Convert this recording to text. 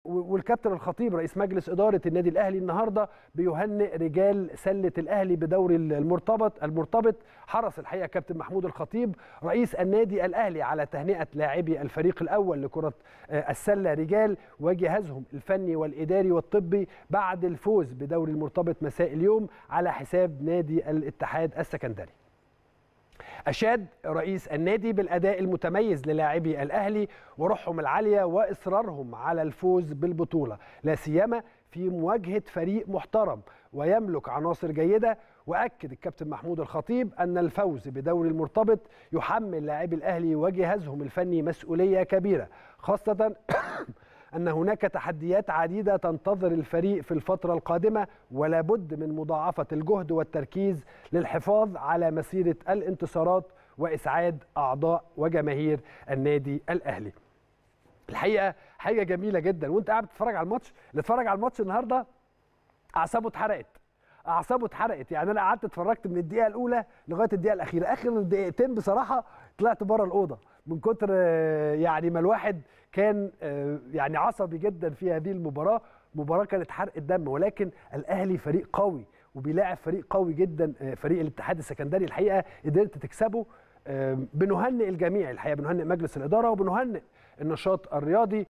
والكابتن الخطيب رئيس مجلس اداره النادي الاهلي النهارده بيهنئ رجال سله الاهلي بدوري المرتبط المرتبط حرص الحقيقه كابتن محمود الخطيب رئيس النادي الاهلي على تهنئه لاعبي الفريق الاول لكره السله رجال وجهازهم الفني والاداري والطبي بعد الفوز بدوري المرتبط مساء اليوم على حساب نادي الاتحاد السكندري أشاد رئيس النادي بالأداء المتميز للاعبي الأهلي وروحهم العالية وإصرارهم على الفوز بالبطولة لا سيما في مواجهة فريق محترم ويملك عناصر جيدة وأكد الكابتن محمود الخطيب أن الفوز بدوري المرتبط يحمل لاعبي الأهلي وجهازهم الفني مسؤولية كبيرة خاصة أن هناك تحديات عديدة تنتظر الفريق في الفترة القادمة ولا بد من مضاعفة الجهد والتركيز للحفاظ على مسيرة الانتصارات وإسعاد أعضاء وجماهير النادي الأهلي الحقيقة حاجة جميلة جدا وانت قاعد بتتفرج على الماتش اللي اتفرج على الماتش النهاردة أعصابه اتحرقت اعصابه اتحرقت يعني انا قعدت اتفرجت من الدقيقه الاولى لغايه الدقيقه الاخيره اخر دقيقتين بصراحه طلعت بره الاوضه من كتر يعني ما الواحد كان يعني عصبي جدا في هذه المباراه مباراه كانت حرق الدم ولكن الاهلي فريق قوي وبيلاعب فريق قوي جدا فريق الاتحاد السكندري الحقيقه قدرت تكسبه بنهنئ الجميع الحقيقه بنهنئ مجلس الاداره وبنهنئ النشاط الرياضي